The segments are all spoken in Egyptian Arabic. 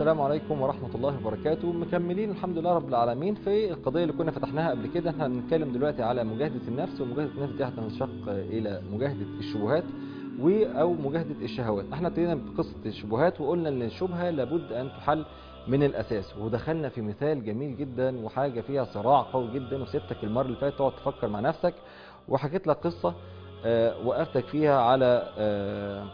السلام عليكم ورحمة الله وبركاته مكملين الحمد لله رب العالمين في القضية اللي كنا فتحناها قبل كده احنا هنتكلم دلوقتي على مجاهدة النفس ومجاهدة النفس دي هتنشق إلى مجاهدة الشبهات و أو مجاهدة الشهوات احنا ابتدينا بقصة الشبهات وقلنا ان الشبهة لابد أن تحل من الأساس ودخلنا في مثال جميل جدا وحاجة فيها صراع قوي جدا وسبتك المرة اللي فاتت تقعد تفكر مع نفسك وحكيت لك قصة آه، وقفتك فيها على آه،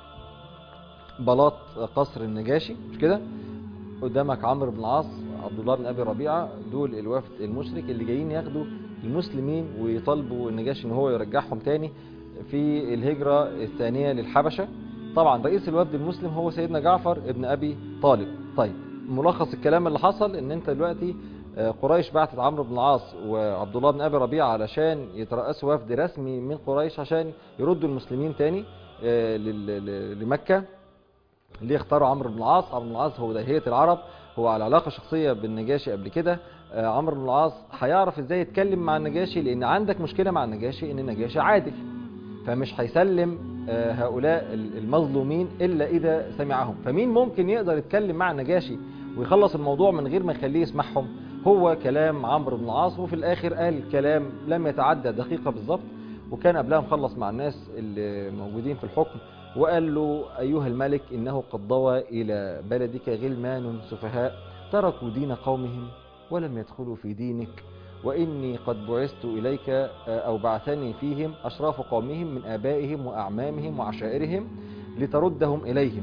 بلاط قصر النجاشي مش كده قدامك عمرو بن العاص عبد الله بن ابي ربيعه دول الوفد المشرك اللي جايين ياخدوا المسلمين ويطالبوا النجاشي ان هو يرجعهم تاني في الهجره الثانيه للحبشه طبعا رئيس الوفد المسلم هو سيدنا جعفر ابن ابي طالب طيب ملخص الكلام اللي حصل ان انت دلوقتي آه، قريش بعتت عمرو بن العاص وعبد الله بن ابي ربيعه علشان يترأسوا وفد رسمي من قريش عشان يردوا المسلمين تاني آه، لل- لل- لمكه ليه اختاروا عمرو بن العاص عمرو بن العاص هو دهية العرب هو على علاقة شخصية بالنجاشي قبل كده آه، عمرو بن العاص هيعرف ازاي يتكلم مع النجاشي لان عندك مشكلة مع النجاشي ان النجاشي عادل فمش هيسلم آه، هؤلاء ال- المظلومين الا اذا سمعهم فمين ممكن يقدر يتكلم مع النجاشي ويخلص الموضوع من غير ما يخليه يسمعهم هو كلام عمرو بن العاص وفي الاخر قال كلام لم يتعدى دقيقة بالظبط وكان قبلها مخلص مع الناس اللي موجودين في الحكم وقال له أيها الملك إنه قد ضوى إلى بلدك غلمان سفهاء تركوا دين قومهم ولم يدخلوا في دينك وإني قد بعثت إليك آه، أو بعثني فيهم أشراف قومهم من آبائهم وأعمامهم وعشائرهم لتردهم إليهم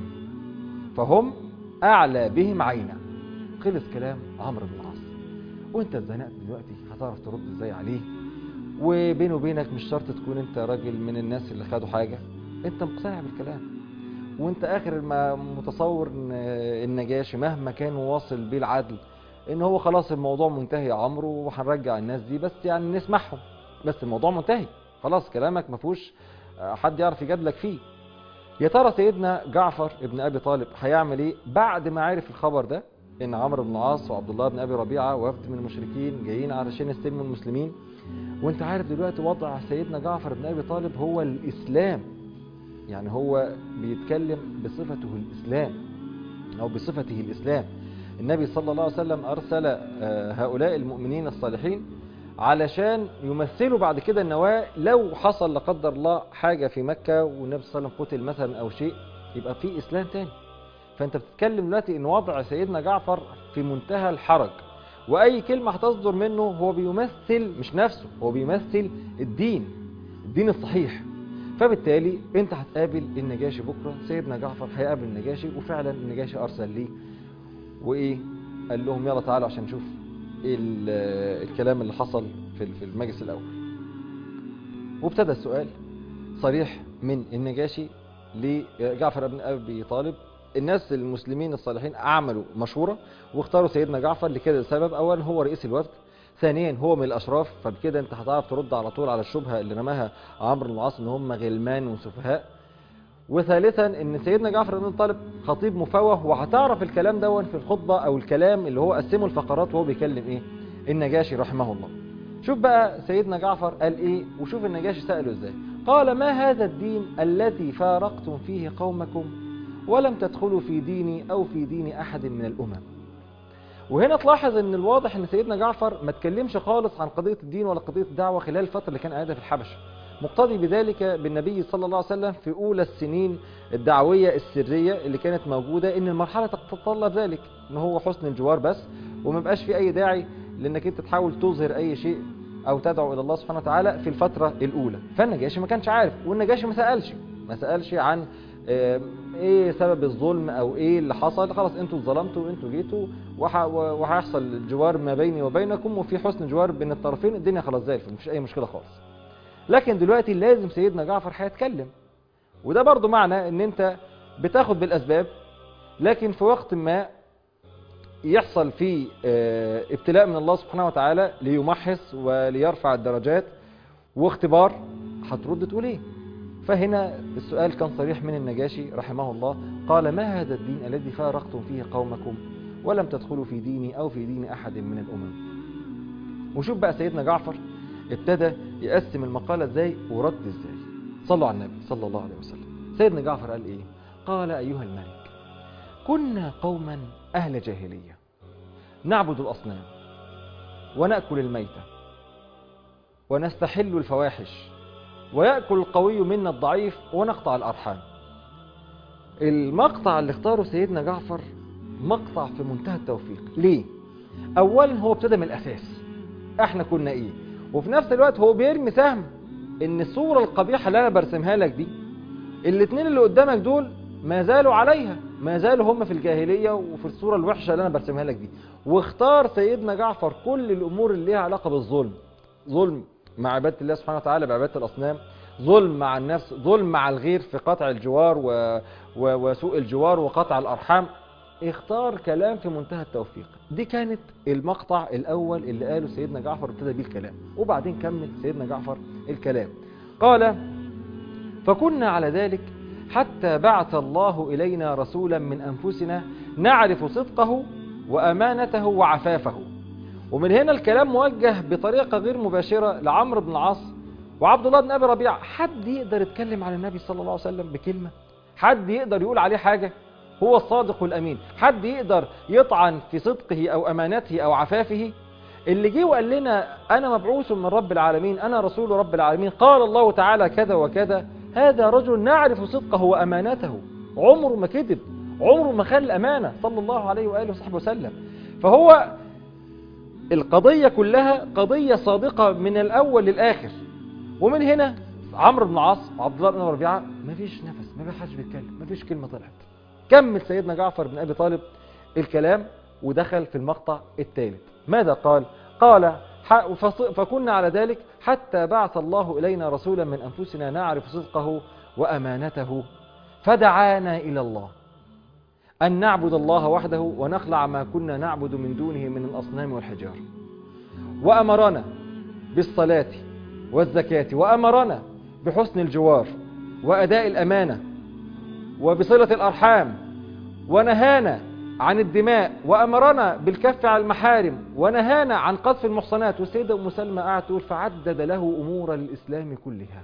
فهم أعلى بهم عينا خلص كلام عمرو بن العاص وانت اتزنقت دلوقتي هتعرف ترد ازاي عليه وبيني وبينك مش شرط تكون انت راجل من الناس اللي خدوا حاجة انت مقتنع بالكلام وانت اخر ما متصور ان النجاشي مهما كان واصل بيه العدل ان هو خلاص الموضوع منتهي يا عمرو وهنرجع الناس دي بس يعني نسمعهم بس الموضوع منتهي خلاص كلامك ما فيهوش آه، حد يعرف يجادلك فيه يا ترى سيدنا جعفر ابن ابي طالب هيعمل ايه بعد ما عرف الخبر ده ان عمرو بن العاص وعبد الله بن ابي ربيعه وفد من المشركين جايين علشان يستلموا المسلمين وانت عارف دلوقتي وضع سيدنا جعفر بن ابي طالب هو الاسلام يعني هو بيتكلم بصفته الاسلام او بصفته الاسلام النبي صلى الله عليه وسلم ارسل آه، هؤلاء المؤمنين الصالحين علشان يمثلوا بعد كده النواة لو حصل لا قدر الله حاجة في مكة والنبي صلى الله عليه وسلم قتل مثلا او شيء يبقى في اسلام تاني فانت بتتكلم دلوقتي ان وضع سيدنا جعفر في منتهى الحرج واي كلمة هتصدر منه هو بيمثل مش نفسه هو بيمثل الدين الدين الصحيح فبالتالي انت هتقابل النجاشي بكرة سيدنا جعفر هيقابل النجاشي وفعلا النجاشي ارسل ليه وايه قال لهم يلا تعالوا عشان نشوف ايه ال- الكلام اللي حصل في في المجلس الاول وابتدى السؤال صريح من النجاشي لجعفر بن ابي طالب الناس المسلمين الصالحين عملوا مشورة واختاروا سيدنا جعفر لكده سبب اولا هو رئيس الوفد ثانيا هو من الاشراف فبكده انت هتعرف ترد على طول على الشبهه اللي رماها عمرو بن العاص ان هم غلمان وسفهاء وثالثا ان سيدنا جعفر بن طالب خطيب مفوه وهتعرف الكلام دون في الخطبه او الكلام اللي هو قسمه الفقرات وهو بيكلم ايه النجاشي رحمه الله شوف بقى سيدنا جعفر قال ايه وشوف النجاشي سأله ازاي قال ما هذا الدين الذي فارقتم فيه قومكم ولم تدخلوا في ديني او في دين احد من الامم وهنا تلاحظ ان الواضح ان سيدنا جعفر ما تكلمش خالص عن قضية الدين ولا قضية الدعوة خلال الفترة اللي كان قاعدها في الحبشة مقتضي بذلك بالنبي صلى الله عليه وسلم في أولى السنين الدعوية السرية اللي كانت موجودة إن المرحلة تتطلب ذلك إن هو حسن الجوار بس وما بقاش في أي داعي لأنك أنت تحاول تظهر أي شيء أو تدعو إلى الله سبحانه وتعالى في الفترة الأولى فالنجاشي ما كانش عارف والنجاشي ما سألش ما سألش عن آه، ايه سبب الظلم او ايه اللي حصل خلاص انتوا اتظلمتوا وانتوا جيتوا وح- وهيحصل جوار ما بيني وبينكم وفي حسن جوار بين الطرفين الدنيا خلاص زي الفل مفيش اي مشكله خالص لكن دلوقتي لازم سيدنا جعفر هيتكلم وده برضو معنى ان انت بتاخد بالاسباب لكن في وقت ما يحصل فيه آه، ابتلاء من الله سبحانه وتعالى ليمحص وليرفع الدرجات واختبار هترد تقول ايه فهنا السؤال كان صريح من النجاشي رحمه الله قال ما هذا الدين الذي فارقتم فيه قومكم ولم تدخلوا في ديني أو في دين أحد من الأمم وشوف بقى سيدنا جعفر ابتدى يقسم المقالة ازاي ورد ازاي صلوا على النبي صلى الله عليه وسلم سيدنا جعفر قال ايه قال أيها الملك كنا قوما أهل جاهلية نعبد الأصنام ونأكل الميتة ونستحل الفواحش ويأكل القوي منا الضعيف ونقطع الأرحام المقطع اللي اختاره سيدنا جعفر مقطع في منتهى التوفيق ليه؟ أولا هو ابتدى من الأساس احنا كنا ايه وفي نفس الوقت هو بيرمي سهم ان الصورة القبيحة اللي انا برسمها لك دي الاتنين اللي قدامك دول ما زالوا عليها ما زالوا هم في الجاهلية وفي الصورة الوحشة اللي انا برسمها لك دي واختار سيدنا جعفر كل الامور اللي ليها علاقة بالظلم ظلم مع عبادة الله سبحانه وتعالى بعبادة الاصنام ظلم مع النفس ظلم مع الغير في قطع الجوار و... و... وسوء الجوار وقطع الارحام اختار كلام في منتهى التوفيق دي كانت المقطع الأول اللي قاله سيدنا جعفر ابتدى بيه الكلام وبعدين كمل سيدنا جعفر الكلام قال فكنا على ذلك حتى بعث الله إلينا رسولا من أنفسنا نعرف صدقه وأمانته وعفافه ومن هنا الكلام موجه بطريقة غير مباشرة لعمرو بن العاص وعبد الله بن أبي ربيعة حد يقدر يتكلم عن النبي صلى الله عليه وسلم بكلمة حد يقدر يقول عليه حاجة هو الصادق الأمين حد يقدر يطعن في صدقه أو أمانته أو عفافه اللي جه وقال لنا أنا مبعوث من رب العالمين أنا رسول رب العالمين قال الله تعالى كذا وكذا هذا رجل نعرف صدقه وأمانته عمره ما كذب عمره ما خان الأمانة صلى الله عليه وآله وصحبه وسلم فهو القضية كلها قضية صادقة من الأول للآخر ومن هنا عمرو بن العاص وعبد الله بن ربيعة مفيش نفس ما حدش بيتكلم مفيش كلمة طلعت كمل سيدنا جعفر بن أبي طالب الكلام ودخل في المقطع الثالث ماذا قال قال فكنا على ذلك حتى بعث الله إلينا رسولا من أنفسنا نعرف صدقه وأمانته فدعانا إلى الله أن نعبد الله وحده ونخلع ما كنا نعبد من دونه من الأصنام والحجار وأمرنا بالصلاة والزكاة وأمرنا بحسن الجوار وأداء الأمانة وبصلة الأرحام ونهانا عن الدماء وأمرنا بالكف على المحارم ونهانا عن قذف المحصنات والسيدة أم سلمة قاعدة تقول فعدد له أمور الإسلام كلها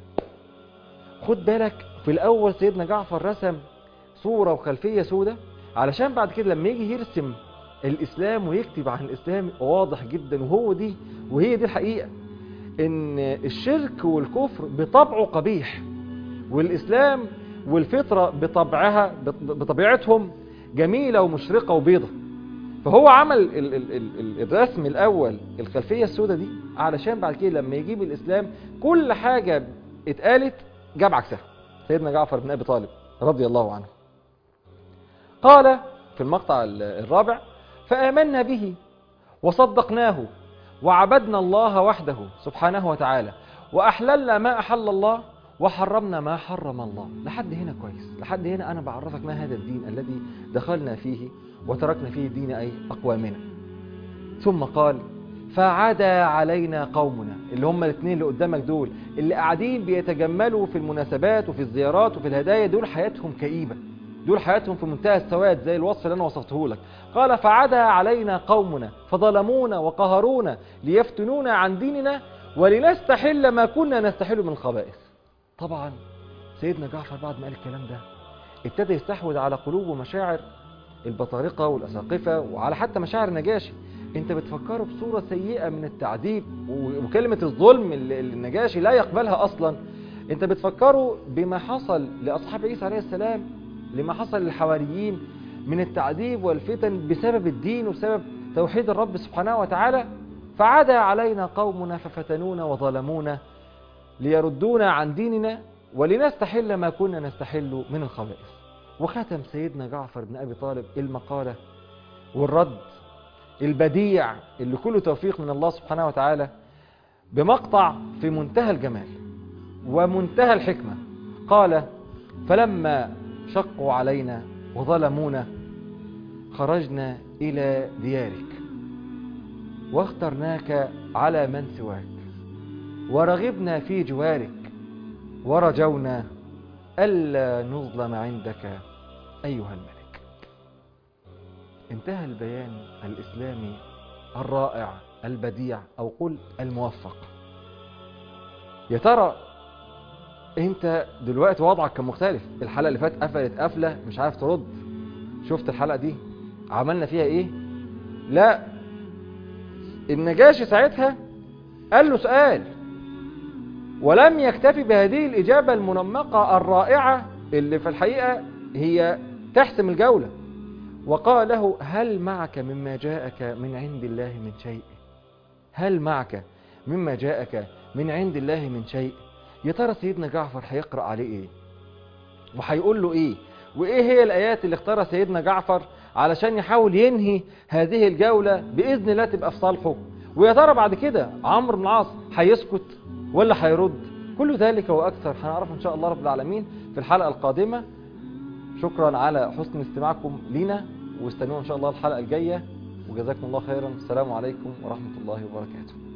خد بالك في الأول سيدنا جعفر رسم صورة وخلفية سودة علشان بعد كده لما يجي يرسم الإسلام ويكتب عن الإسلام واضح جدا وهو دي وهي دي الحقيقة إن الشرك والكفر بطبعه قبيح والإسلام والفطرة بطبعها بطبيعتهم جميلة ومشرقة وبيضة فهو عمل ال ال ال الرسم الأول الخلفية السوداء دي علشان بعد كده لما يجيب الإسلام كل حاجة اتقالت جاب عكسها سيدنا جعفر بن أبي طالب رضي الله عنه قال في المقطع الرابع فآمنا به وصدقناه وعبدنا الله وحده سبحانه وتعالى وأحللنا ما أحل الله وحرمنا ما حرم الله لحد هنا كويس لحد هنا أنا بعرفك ما هذا الدين الذي دخلنا فيه وتركنا فيه دين أي أقوامنا ثم قال فعدا علينا قومنا اللي هم الاثنين اللي قدامك دول اللي قاعدين بيتجملوا في المناسبات وفي الزيارات وفي الهدايا دول حياتهم كئيبة دول حياتهم في منتهى السواد زي الوصف اللي أنا وصفته لك قال فعدا علينا قومنا فظلمونا وقهرونا ليفتنونا عن ديننا ولنستحل ما كنا نستحل من الخبائث طبعا سيدنا جعفر بعد ما قال الكلام ده ابتدى يستحوذ على قلوب ومشاعر البطارقة والأساقفة وعلى حتى مشاعر النجاشي انت بتفكره بصورة سيئة من التعذيب وكلمة الظلم اللي النجاشي لا يقبلها أصلا انت بتفكره بما حصل لأصحاب عيسى عليه السلام لما حصل للحواريين من التعذيب والفتن بسبب الدين وبسبب توحيد الرب سبحانه وتعالى فعدا علينا قومنا ففتنونا وظلمونا ليردونا عن ديننا ولنستحل ما كنا نستحل من الخبائث وختم سيدنا جعفر بن أبي طالب المقالة والرد البديع اللي كله توفيق من الله سبحانه وتعالى بمقطع في منتهى الجمال ومنتهى الحكمة قال فلما شقوا علينا وظلمونا خرجنا إلى ديارك واخترناك على من سواك ورغبنا في جوارك ورجونا ألا نظلم عندك أيها الملك انتهى البيان الإسلامي الرائع البديع أو قل الموفق يا ترى انت دلوقتي وضعك كان مختلف الحلقة اللي فاتت قفلت قفلة مش عارف ترد شفت الحلقة دي عملنا فيها ايه لا النجاشي ساعتها قال له سؤال ولم يكتفي بهذه الإجابة المنمقة الرائعة اللي في الحقيقة هي تحسم الجولة وقال له هل معك مما جاءك من عند الله من شيء هل معك مما جاءك من عند الله من شيء يا ترى سيدنا جعفر هيقرأ عليه ايه وهيقول له ايه وايه هي الايات اللي اختارها سيدنا جعفر علشان يحاول ينهي هذه الجولة بإذن الله تبقى في صالحه ويا ترى بعد كده عمرو بن العاص هيسكت ولا هيرد كل ذلك واكثر هنعرف ان شاء الله رب العالمين في الحلقة القادمة شكرا على حسن استماعكم لينا واستنونا ان شاء الله الحلقة الجاية وجزاكم الله خيرا السلام عليكم ورحمة الله وبركاته